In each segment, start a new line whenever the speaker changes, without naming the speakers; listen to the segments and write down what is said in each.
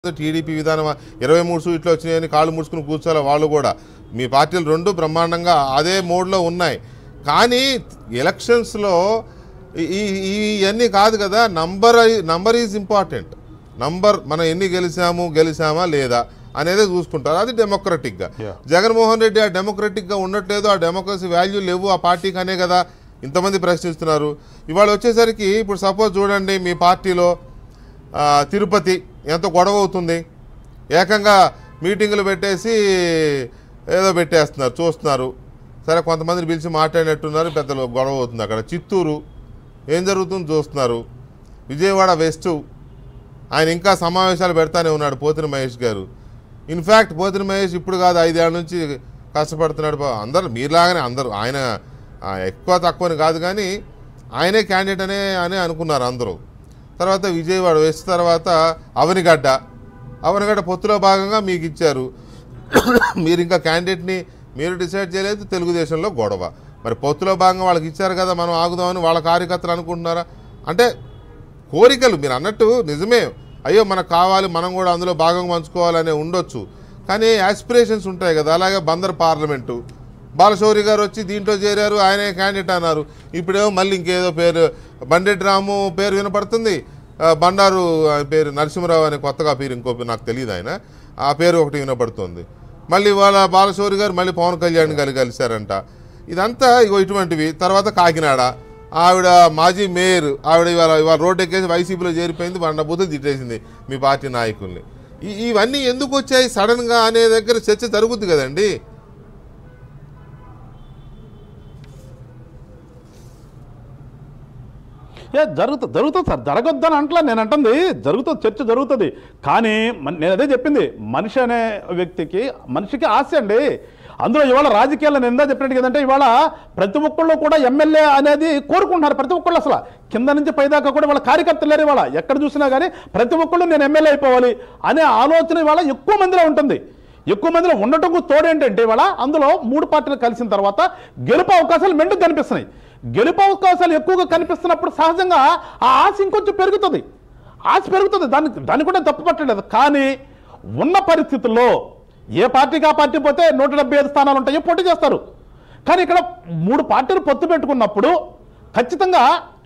TDP విధానం ఇరవై మూడు సీట్లు వచ్చినాయని కాళ్ళు ముడుచుకుని కూర్చోాలి వాళ్ళు కూడా మీ పార్టీలు రెండు బ్రహ్మాండంగా అదే మోడ్లో ఉన్నాయి కానీ ఎలక్షన్స్లో ఈ ఈ- ఇవన్నీ కాదు కదా number number is important number మనం ఎన్ని గెలిచాము గెలిచామా లేదా అనేది చూసుకుంటారు అది డెమోక్రటిక్గా
Yeah.
జగన్మోహన్ రెడ్డి ఆ డెమోక్రటిక్గా ఉండట్లేదు ఆ డెమోక్రసీ వాల్యూ లేవు ఆ పార్టీకి అనే కదా ఇంతమంది ప్రశ్నిస్తున్నారు ఇవాళ వచ్చేసరికి ఇప్పుడు సపోజ్ చూడండి మీ పార్టీలో ఆ, తిరుపతి ఎంత గొడవ అవుతుంది ఏకంగా మీటింగులు పెట్టేసి ఏదో పెట్టేస్తున్నారు చూస్తున్నారు సరే కొంతమందిని పిలిచి మాట్లాడినట్టున్నారు పెద్దలు గొడవ అవుతుంది అక్కడ చిత్తూరు ఏం జరుగుతుందో చూస్తున్నారు విజయవాడ వెస్ట్ ఆయన ఇంకా సమావేశాలు పెడతానే ఉన్నాడు పోతిన మహేష్ గారు ఇన్ఫ్యాక్ట్ పోతిన మహేష్ ఇప్పుడు కాదు ఐదేళ్ల నుంచి కష్టపడుతున్నాడు పా- అందరు మీలాగానే అందరూ ఆయన ఆ, ఎక్కువ తక్కువని కాదు కానీ ఆయనే క్యాండిడేట్ అనే అని అనుకున్నారు అందరూ తర్వాత విజయవాడ వెస్ట్ తర్వాత అవనిగడ్డ అవనిగడ్డ పొత్తులో భాగంగా మీకు ఇచ్చారు మీరు ఇంకా క్యాండిడేట్ని మీరు డిసైడ్ చేయలేదు తెలుగుదేశంలో గొడవ మరి పొత్తులో భాగంగా వాళ్ళకి ఇచ్చారు కదా మనం ఆగుదామని వాళ్ళ కార్యకర్తలు అనుకుంటున్నారా అంటే కోరికలు మీరు అన్నట్టు నిజమే అయ్యో మనకు కావాలి మనం కూడా అందులో భాగం పంచుకోవాలనే ఉండొచ్చు కానీ యాస్పిరేషన్స్ ఉంటాయి కదా అలాగే బందర్ పార్లమెంటు బాలశౌరి గారు వచ్చి దీంట్లో చేరారు ఆయనే క్యాండిడేట్ అన్నారు ఇప్పుడేమో మళ్ళీ ఇంకేదో పేరు బండెట్ రాము పేరు వినపడుతుంది ఆ, బండారు ఆయన పేరు నరసింహరావు అనే కొత్తగా పేరు ఇంకో పేరు నాకు తెలియదు ఆయన ఆ పేరు ఒకటి వినపడుతుంది మళ్ళీ వాళ్ళ బాలశౌరి గారు మళ్ళీ పవన్ కళ్యాణ్ గారు కలిశారంట ఇదంతా ఇగో ఇటువంటివి తర్వాత కాకినాడ ఆవిడ మాజీ మేయర్ ఆవిడ ఇవాళ ఇవాళ రోడ్డు ఎక్కేసి వైసీపీలో చేరిపోయింది బండ బుద్ధులు తిట్టేసింది మీ పార్టీ నాయకుల్ని ఈ- ఇవన్నీ ఎందుకు వచ్చాయి సడన్గా అనే దగ్గర చర్చ జరుగుద్ది కదండి
ఏ జరుగుతుంది జరుగుతుంది సార్ జరగొద్దని అంటలే నేను అంటుంది జరుగుతుంది చర్చ జరుగుతుంది కానీ మన- నేను అదే చెప్పింది మనిషి అనే వ్యక్తికి మనిషికి ఆశ అండి అందులో ఇవాళ రాజకీయాల్లో నేను ఎందా చెప్పినట్టు కదంటే ఇవాళ ప్రతి ఒక్కళ్ళు కూడా ఎమ్మెల్యే అనేది కోరుకుంటున్నారు ప్రతి ఒక్కళ్ళు అసలు కింద నుంచి పైదాకా కూడా వాళ్ళ కార్యకర్తలు లేరు ఇవాళ ఎక్కడ చూసినా కానీ ప్రతి ఒక్కళ్ళు నేను ఎమ్మెల్యే అయిపోవాలి అనే ఆలోచన ఇవాళ ఎక్కువ మందిలో ఉంటుంది ఎక్కువ మందిలో ఉండటం తోడు ఏంటంటే ఇవాళ అందులో మూడు పార్టీలు కలిసిన తర్వాత గెలుపు అవకాశాలు మెండుకు కనిపిస్తున్నాయి గెలుపు అవకాశాలు ఎక్కువగా కనిపిస్తున్నప్పుడు సహజంగా ఆ ఆశ ఇంకొంచెం పెరుగుతుంది ఆశ పెరుగుతుంది దాన్ని దాన్ని కూడా తప్పు పట్టలేదు కానీ ఉన్న పరిస్థితుల్లో ఏ పార్టీకి ఆ పార్టీ పోతే నూట డెబ్బై ఐదు స్థానాలు ఉంటాయో పోటీ చేస్తారు కానీ ఇక్కడ మూడు పార్టీలు పొత్తు పెట్టుకున్నప్పుడు ఖచ్చితంగా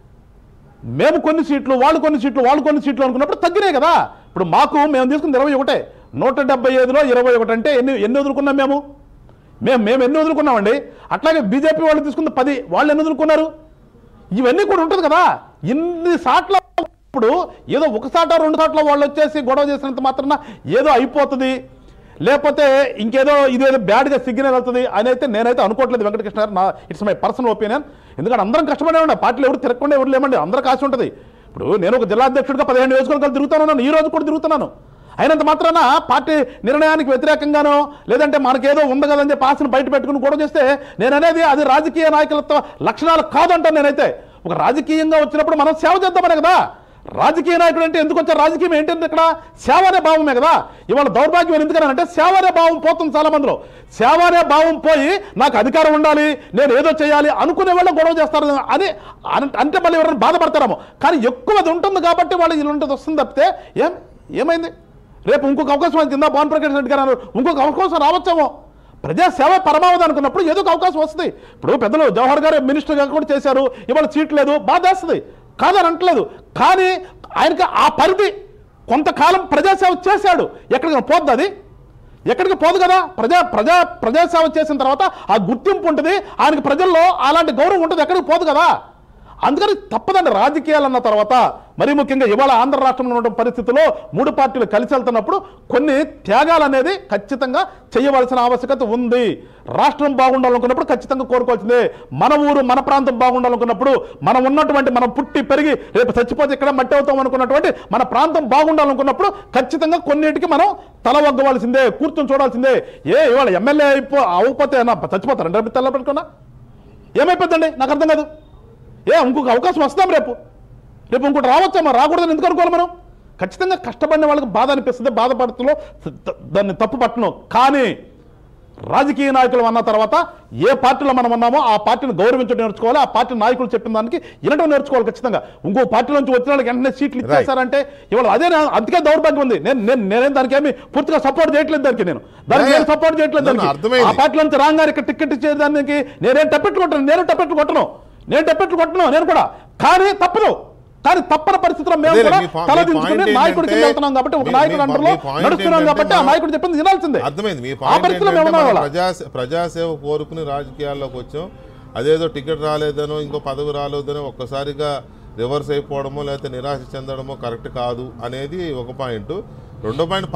మేము కొన్ని సీట్లు వాళ్ళు కొన్ని సీట్లు వాళ్ళు కొన్ని సీట్లు అనుకున్నప్పుడు తగ్గినాయి కదా ఇప్పుడు మాకు మేము తీసుకుంది ఇరవై ఒకటే నూట డెబ్బై ఐదులో ఇరవై ఒకటి అంటే ఎన్ని ఎన్ని వదులుకున్నాం మేము మేము మేము ఎన్ని వదులుకున్నామండి అట్లాగే బీజేపీ వాళ్ళు తీసుకుంది పది వాళ్ళు ఎన్ని వదులుకున్నారు ఇవన్నీ కూడా ఉంటుంది కదా ఇన్ని సాట్ల ఇప్పుడు ఏదో ఒక సాట రెండు సాట్ల వాళ్ళు వచ్చేసి గొడవ చేసినంత మాత్రాన ఏదో అయిపోతుంది లేకపోతే ఇంకేదో ఇదేదో బ్యాడ్గా సిగ్నల్ వెళ్తుంది అని అయితే నేనైతే అనుకోవట్లేదు వెంకటకృష్ణ గారు నా ఇట్స్ మై పర్సనల్ ఒపీనియన్ ఎందుకంటే అందరం కష్టపడే ఉండే పార్టీలు ఎవరు తిరగకుండా ఎవరు లేమండి అందరికి ఆశ ఉంటుంది ఇప్పుడు నేను ఒక జిల్లా అధ్యక్షుడిగా పదిహేను నియోజకవర్గాలు తిరుగుతున్నాను ఈ రోజు కూడా తిరుగుతున్నాను అయినంత మాత్రాన పార్టీ నిర్ణయానికి వ్యతిరేకంగానో లేదంటే మనకేదో ఉంది కదని చెప్పి ఆశను బయట పెట్టుకుని గొడవ చేస్తే నేను అనేది అది రాజకీయ నాయకులతో లక్షణాలు కాదంటాను నేనైతే ఒక రాజకీయంగా వచ్చినప్పుడు మనం సేవ చేద్దామనే కదా రాజకీయ నాయకుడు అంటే ఎందుకు వచ్చారు రాజకీయం ఏంటంటే ఇక్కడ సేవ అనే భావమే కదా ఇవాళ దౌర్భాగ్యం ఎందుకనంటే సేవ అనే భావం పోతుంది చాలా మందిలో సేవ అనే భావం పోయి నాకు అధికారం ఉండాలి నేను ఏదో చేయాలి అనుకునే వాళ్ళు గొడవ చేస్తారు అని అన- అంటే మళ్ళీ ఎవరైనా బాధపడతారేమో కానీ ఎక్కువ అది ఉంటుంది కాబట్టి వాళ్ళు ఇలాంటిది వస్తుంది తప్పితే ఏం ఏమైంది రేపు ఇంకొక అవకాశం అది కింద పవన్ ప్రకాష్ రెడ్డి గారు అన్నారు ఇంకొక అవకాశం రావచ్చేమో ప్రజా సేవ పరమావధి అనుకున్నప్పుడు ఏదో ఒక అవకాశం వస్తుంది ఇప్పుడు పెద్దలు జవహర్ గారు మినిస్టర్ గారు కూడా చేశారు ఇవాళ సీట్ లేదు బాధేస్తుంది కాదని అంటలేదు కానీ ఆయనకి ఆ పరిధి కొంతకాలం ప్రజాసేవ చేశాడు ఎక్కడికి పోద్ది అది ఎక్కడికి పోదు కదా ప్రజా ప్రజా ప్రజాసేవ చేసిన తర్వాత ఆ గుర్తింపు ఉంటుంది ఆయనకి ప్రజల్లో అలాంటి గౌరవం ఉంటుంది ఎక్కడికి పోదు కదా అందుకని తప్పదండి రాజకీయాలు అన్న తర్వాత మరీ ముఖ్యంగా ఇవాళ ఆంధ్ర రాష్ట్రంలో ఉన్న పరిస్థితుల్లో మూడు పార్టీలు కలిసి వెళ్తున్నప్పుడు కొన్ని త్యాగాలు అనేది ఖచ్చితంగా చేయవలసిన ఆవశ్యకత ఉంది రాష్ట్రం బాగుండాలనుకున్నప్పుడు ఖచ్చితంగా కోరుకోవాల్సిందే మన ఊరు మన ప్రాంతం బాగుండాలనుకున్నప్పుడు మనం ఉన్నటువంటి మనం పుట్టి పెరిగి రేపు చచ్చిపోతే ఇక్కడ మట్టి అవుతాం అనుకున్నటువంటి మన ప్రాంతం బాగుండాలనుకున్నప్పుడు ఖచ్చితంగా కొన్నిటికి మనం తల వగ్గవలసిందే కూర్చొని చూడాల్సిందే ఏ ఇవాళ ఎమ్మెల్యే అయిపో అవ్వకపోతే నా చచ్చిపోతారండి రేపు తెల్ల పెట్టుకున్నా ఏమైపోద్దండి నాకు అర్థం కాదు ఏ ఇంకొక అవకాశం వస్తాం రేపు రేపు ఇంకోటి రావచ్చామా రాకూడదని ఎందుకు అనుకోవాలి మనం ఖచ్చితంగా కష్టపడిన వాళ్ళకి బాధ అనిపిస్తుంది బాధపడుతులో దాన్ని తప్పు పట్టను కానీ రాజకీయ నాయకులు అన్న తర్వాత ఏ పార్టీలో మనం ఉన్నామో ఆ పార్టీని గౌరవించడం నేర్చుకోవాలి ఆ పార్టీ నాయకులు చెప్పిన దానికి వినడం నేర్చుకోవాలి ఖచ్చితంగా ఇంకో పార్టీ నుంచి వచ్చిన వాళ్ళకి వెంటనే సీట్లు ఇచ్చేసారంటే ఇవాళ అదే నా- అందుకే దౌర్భాగ్యం ఉంది నేను నేను నేనేం దానికి ఏమి పూర్తిగా సపోర్ట్ చేయట్లేదు దానికి నేను దానికి నేను సపోర్ట్ చేయట్లేదు
నన్ను
దానికి
అర్థమైంది.
ఆ పార్టీ నుంచి రాగానే ఇక్కడ టికెట్ ఇచ్చేదానికి నేనేం టెప్పెట్లు కొట్టను నేను టెప్పెట్లు కొట్టను నేను టెప్పెట్లు కొట్టను నేను కూడా కానీ తప్పదు కానీ తప్పని పరిస్థితిలో మేము
అదే
కూడా
మీ పా-
తల
మీ
దించుకుని
పాయింట్
నాయకుడికి
ఏంటంటే-
వెళ్తున్నాం కాబట్టి ఒక
మీ-
నాయకుడు
మీ-
అండర్లో
మీ పాయింట్
నడుస్తున్నాం
ఏంటంటే
కాబట్టి ఆ
మనం-
నాయకుడు చెప్పింది వినాల్సిందే
అర్థమైంది మీ
ఆ
పాయింట్
పరిస్థితిలో
ఏంటంటే
మేము ఉన్నాం
మనం
ఇవాళ.
ప్రజా ప్రజాసేవ కోరుకుని రాజకీయాల్లోకి వచ్చాం అదేదో టికెట్ రాలేదనో ఇంకో పదవి రాలేదనో ఒక్కసారిగా రివర్స్ అయిపోవడమో లేకపోతే నిరాశ చెందడమో కరెక్ట్ కాదు అనేది ఒక పాయింట్ రెండో పాయింట్